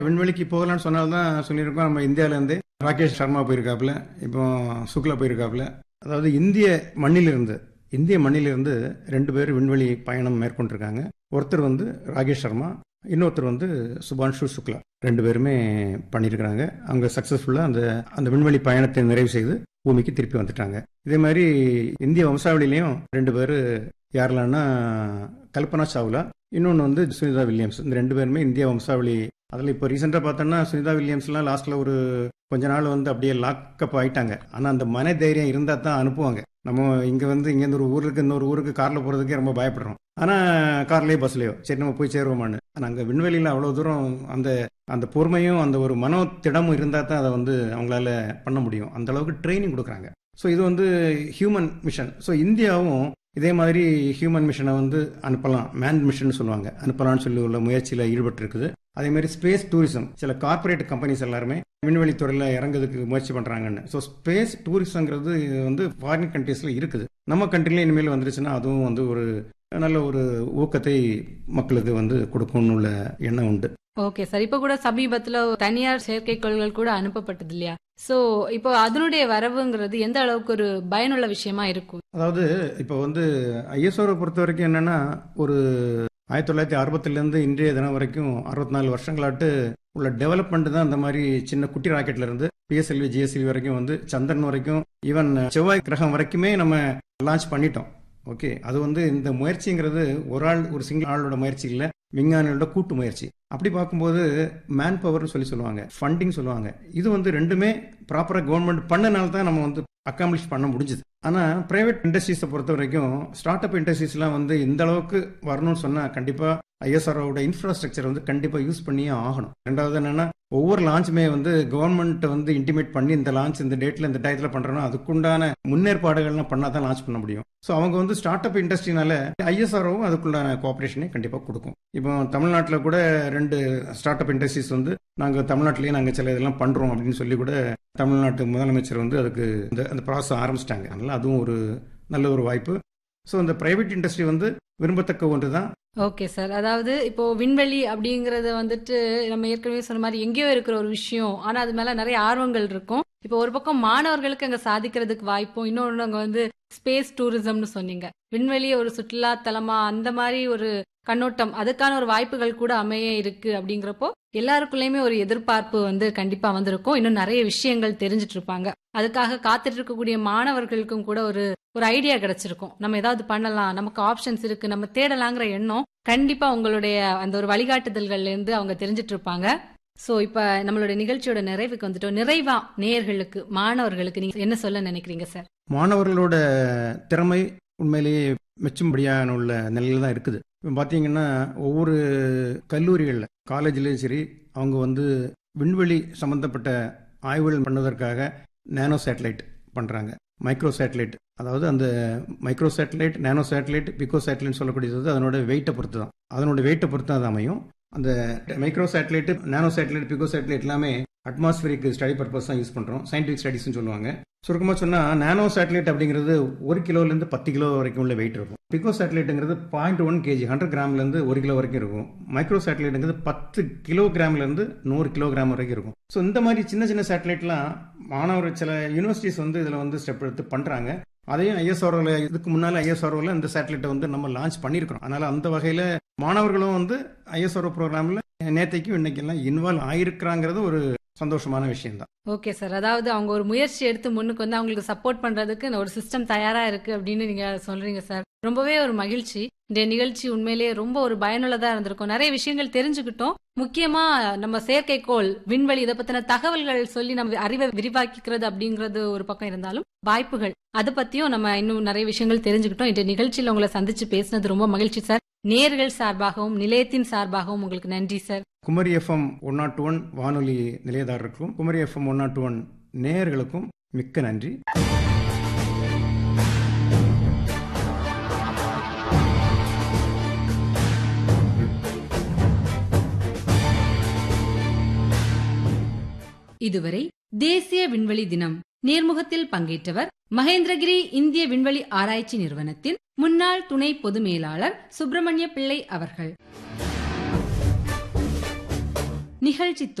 விண்வெளிக்கு போகலாம்னு சொன்னால்தான் சொல்லியிருக்கோம் நம்ம இந்தியாவிலேருந்து ராகேஷ் சர்மா போயிருக்காப்புல இப்போ சுக்லா போயிருக்காப்புல அதாவது இந்திய மண்ணிலிருந்து இந்திய மண்ணிலிருந்து ரெண்டு பேர் விண்வெளி பயணம் மேற்கொண்டிருக்காங்க ஒருத்தர் வந்து ராகேஷ் சர்மா இன்னொருத்தர் வந்து சுபான்ஷு சுக்லா ரெண்டு பேருமே பண்ணியிருக்கிறாங்க அவங்க சக்ஸஸ்ஃபுல்லாக அந்த அந்த விண்வெளி பயணத்தை நிறைவு செய்து பூமிக்கு திருப்பி வந்துட்டாங்க இதே மாதிரி இந்திய வம்சாவளிலையும் ரெண்டு பேர் யாரெல்லாம்னா கல்பனா சாவ்லா இன்னொன்று வந்து சுனிதா வில்லியம்ஸ் இந்த ரெண்டு பேருமே இந்திய வம்சாவளி அதில் இப்போ ரீசெண்டாக பார்த்தோன்னா சுனிதா வில்லியம்ஸ்லாம் லாஸ்ட்டில் ஒரு கொஞ்ச நாள் வந்து அப்படியே லாக்கப் ஆயிட்டாங்க ஆனால் அந்த மன தைரியம் இருந்தால் தான் அனுப்புவாங்க நம்ம இங்கே வந்து இங்கேருந்து ஒரு ஊருக்கு இன்னொரு ஊருக்கு காரில் போகிறதுக்கே ரொம்ப பயப்படுறோம் ஆனால் கார்லேயோ பஸ்லேயோ சரி நம்ம போய் சேருவோமான்னு ஆனால் அங்கே விண்வெளியில் அவ்வளோ தூரம் அந்த அந்த பொறுமையும் அந்த ஒரு மனோ திடமும் இருந்தால் தான் அதை வந்து அவங்களால பண்ண முடியும் அந்த அளவுக்கு ட்ரைனிங் கொடுக்குறாங்க ஸோ இது வந்து ஹியூமன் மிஷன் ஸோ இந்தியாவும் இதே மாதிரி ஹியூமன் மிஷனை வந்து அனுப்பலாம் மேன் மிஷன் சொல்லுவாங்க அனுப்பலாம்னு சொல்லி உள்ள முயற்சியில் ஈடுபட்டு இருக்குது அதே மாதிரி ஸ்பேஸ் டூரிசம் சில கார்ப்பரேட் கம்பெனிஸ் எல்லாருமே விண்வெளி துறையில் இறங்குறதுக்கு முயற்சி பண்ணுறாங்கன்னு ஸோ ஸ்பேஸ் டூரிசம்ங்கிறது வந்து ஃபாரின் கண்ட்ரீஸில் இருக்குது நம்ம கண்ட்ரில இனிமேல் வந்துருச்சுன்னா அதுவும் வந்து ஒரு நல்ல ஒரு ஊக்கத்தை மக்களுக்கு வந்து கொடுக்கணும்னு உள்ள எண்ணம் உண்டு ஓகே சார் இப்ப கூட சமீபத்துல தனியார் செயற்கைக்கோள்கள் கூட அனுப்பப்பட்டது இல்லையா சோ இப்போ அதனுடைய வரவுங்கிறது எந்த அளவுக்கு ஒரு பயனுள்ள விஷயமா இருக்கும் அதாவது இப்போ வந்து ஐஎஸ்ஓரை பொறுத்த வரைக்கும் என்னன்னா ஒரு ஆயிரத்தி தொள்ளாயிரத்தி அறுபத்திலேருந்து இன்றைய தினம் வரைக்கும் அறுபத்தி நாலு வருஷங்களாட்டு உள்ள டெவலப்மெண்ட் தான் இந்த மாதிரி சின்ன குட்டி ராக்கெட்ல இருந்து பிஎஸ்எல்வி ஜிஎஸ்எல்வி வரைக்கும் வந்து சந்திரன் வரைக்கும் ஈவன் செவ்வாய் கிரகம் வரைக்குமே நம்ம லான்ச் பண்ணிட்டோம் ஓகே அது வந்து இந்த முயற்சிங்கிறது ஒரு ஆள் ஒரு சிங்கிள் ஆளோட முயற்சி இல்லை விஞ்ஞானிகளோட கூட்டு முயற்சி அப்படி பார்க்கும்போது மேன் பவர்னு சொல்லி சொல்லுவாங்க ஃபண்டிங் சொல்லுவாங்க இது வந்து ரெண்டுமே ப்ராப்பராக கவர்மெண்ட் பண்ணனால தான் நம்ம வந்து அக்காம்ப்ளிஷ் பண்ண முடிஞ்சுது ஆனால் பிரைவேட் இண்டஸ்ட்ரீஸை பொறுத்த வரைக்கும் ஸ்டார்ட் அப் இண்டஸ்ட்ரீஸ்லாம் வந்து இந்த அளவுக்கு வரணும்னு சொன்னால் கண்டிப்பாக ஐஎஸ்ஆரோட இன்ஃப்ராஸ்ட்ரக்சர் வந்து கண்டிப்பாக யூஸ் பண்ணியே ஆகணும் ரெண்டாவது என்னன்னா ஒவ்வொரு லான்ச்சுமே வந்து கவர்மெண்ட் வந்து இன்டிமேட் பண்ணி இந்த லான்ச் இந்த டேட்ல இந்த டயத்தில் பண்றோம்னா அதுக்குண்டான முன்னேற்பாடுகள்லாம் பண்ணால் தான் லான்ச் பண்ண முடியும் ஸோ அவங்க வந்து ஸ்டார்ட் அப் இண்டஸ்ட்ரினால ஐஎஸ்ஆர்ஓவும் அதுக்குள்ளான கோஆபரேஷனை கண்டிப்பாக கொடுக்கும் இப்போ தமிழ்நாட்டில் கூட ரெண்டு ஸ்டார்ட் அப் இண்டஸ்ட்ரீஸ் வந்து நாங்கள் தமிழ்நாட்டிலேயே நாங்கள் சில இதெல்லாம் பண்ணுறோம் அப்படின்னு சொல்லி கூட தமிழ்நாட்டு முதலமைச்சர் வந்து அதுக்கு இந்த அந்த ப்ராசஸ் ஆரம்பிச்சிட்டாங்க அதனால அதுவும் ஒரு நல்ல ஒரு வாய்ப்பு ஸோ இந்த பிரைவேட் இண்டஸ்ட்ரி வந்து விரும்பத்தக்க ஒன்று தான் ஓகே சார் அதாவது இப்போ விண்வெளி அப்படிங்கறது வந்துட்டு நம்ம ஏற்கனவே சொன்ன மாதிரி எங்கேயோ இருக்கிற ஒரு விஷயம் ஆனா அது மேல நிறைய ஆர்வங்கள் இருக்கும் இப்போ ஒரு பக்கம் மாணவர்களுக்கு அங்க சாதிக்கிறதுக்கு வாய்ப்பும் இன்னொன்னு அங்க வந்து ஸ்பேஸ் டூரிசம்னு சொன்னீங்க விண்வெளி ஒரு சுற்றுலா தலமா அந்த மாதிரி ஒரு கண்ணோட்டம் அதுக்கான ஒரு வாய்ப்புகள் கூட அமைய இருக்கு அப்படிங்கிறப்போ எல்லாருக்குள்ளயுமே ஒரு எதிர்பார்ப்பு வந்து கண்டிப்பா வந்திருக்கும் இன்னும் நிறைய விஷயங்கள் தெரிஞ்சிட்டு இருப்பாங்க அதுக்காக காத்துட்டு இருக்கக்கூடிய மாணவர்களுக்கும் கூட ஒரு ஒரு ஐடியா கிடைச்சிருக்கும் நம்ம ஏதாவது பண்ணலாம் நமக்கு ஆப்ஷன்ஸ் இருக்கு நம்ம தேடலாங்கிற எண்ணம் கண்டிப்பா உங்களுடைய அந்த ஒரு வழிகாட்டுதல்கள்ல இருந்து அவங்க தெரிஞ்சிட்டு இருப்பாங்க சோ இப்ப நம்மளுடைய நிகழ்ச்சியோட நிறைவுக்கு வந்துட்டோம் நிறைவா நேயர்களுக்கு மாணவர்களுக்கு நீங்க என்ன சொல்ல நினைக்கிறீங்க சார் மாணவர்களோட திறமை உண்மையிலேயே மெச்சும்படியான உள்ள நிலையில தான் இருக்குது இப்போ பார்த்தீங்கன்னா ஒவ்வொரு கல்லூரிகளில் காலேஜ்லேயும் சரி அவங்க வந்து விண்வெளி சம்மந்தப்பட்ட ஆய்வுகள் பண்ணுவதற்காக நேனோ சேட்டலைட் பண்ணுறாங்க மைக்ரோ சேட்டலைட் அதாவது அந்த micro satellite nano satellite pico satellite சொல்லக்கூடியது அதனோட வெயிட்டை பொறுத்து தான் அதனோட வெயிட்டை பொறுத்து அது அமையும் அந்த micro satellite nano satellite pico satellite எல்லாமே அட்மாஸ்பியரிக் ஸ்டடி பர்பஸ் தான் யூஸ் பண்ணுறோம் சயின்டிஃபிக் ஸ்டடிஸ்னு சொல்லுவாங்க சுருக்கமாக சொன்னால் நானோ சேட்டலைட் அப்படிங்கிறது ஒரு கிலோலேருந்து பத்து கிலோ வரைக்கும் உள்ள வெயிட் இருக்கும் பிகோ சேட்டலைட்டுங்கிறது பாயிண்ட் ஒன் கேஜி ஹண்ட்ரட் கிராம்லேருந்து ஒரு கிலோ வரைக்கும் இருக்கும் மைக்ரோ சேட்டலைட்டுங்கிறது பத்து கிலோ கிராம்லேருந்து நூறு கிலோகிராம் வரைக்கும் இருக்கும் ஸோ இந்த மாதிரி சின்ன சின்ன சேட்டலைட்லாம் மாணவர் சில யூனிவர்சிட்டிஸ் வந்து இதில் வந்து ஸ்டெப் எடுத்து பண்ணுறாங்க அதையும் ஐஎஸ்ஆர்ஓவில் இதுக்கு முன்னால் ஐஎஸ்ஆர்ஓவில் இந்த சேட்டலைட்டை வந்து நம்ம லான்ச் பண்ணியிருக்கிறோம் அதனால் அந்த வகையில் மாணவர்களும் வந்து ஐஎஸ்ஆர்ஓ ப்ரோக்ராமில் நேற்றைக்கும் இன்னைக்கெல்லாம் இன்வால்வ் ஆயிருக்கிறாங்கிறது ஒரு சந்தோஷமான விஷயம் தான் ஓகே சார் அதாவது அவங்க ஒரு முயற்சி எடுத்து முன்னுக்கு வந்து அவங்களுக்கு சப்போர்ட் பண்றதுக்கு ஒரு சிஸ்டம் தயாரா இருக்கு அப்படின்னு நீங்க சொல்றீங்க சார் ரொம்பவே ஒரு மகிழ்ச்சி இந்த நிகழ்ச்சி உண்மையிலேயே ரொம்ப ஒரு பயனுள்ளதா இருந்திருக்கும் நிறைய விஷயங்கள் தெரிஞ்சுக்கிட்டோம் முக்கியமா நம்ம செயற்கைக்கோள் விண்வெளி இதை பத்தின தகவல்கள் சொல்லி நம்ம அறிவை விரிவாக்கிக்கிறது அப்படிங்கறது ஒரு பக்கம் இருந்தாலும் வாய்ப்புகள் அதை பத்தியும் நம்ம இன்னும் நிறைய விஷயங்கள் தெரிஞ்சுக்கிட்டோம் இந்த நிகழ்ச்சியில உங்களை சந்திச்சு பேசினது ரொம்ப மகிழ்ச்சி சார் நேர்கள் சார்பாகவும் நிலையத்தின் சார்பாகவும் உங்களுக்கு நன்றி sir Kumari FM one nought one வானொலி நிலையதாரருக்கும் Kumari FM one nought one நேயர்களுக்கும் மிக்க நன்றி இதுவரை தேசிய விண்வெளி தினம் நேர்முகத்தில் பங்கேற்றவர் மகேந்திரகிரி இந்திய விண்வெளி ஆராய்ச்சி நிறுவனத்தின் முன்னாள் துணை பொது மேலாளர் சுப்பிரமணிய பிள்ளை அவர்கள் நிகழ்ச்சி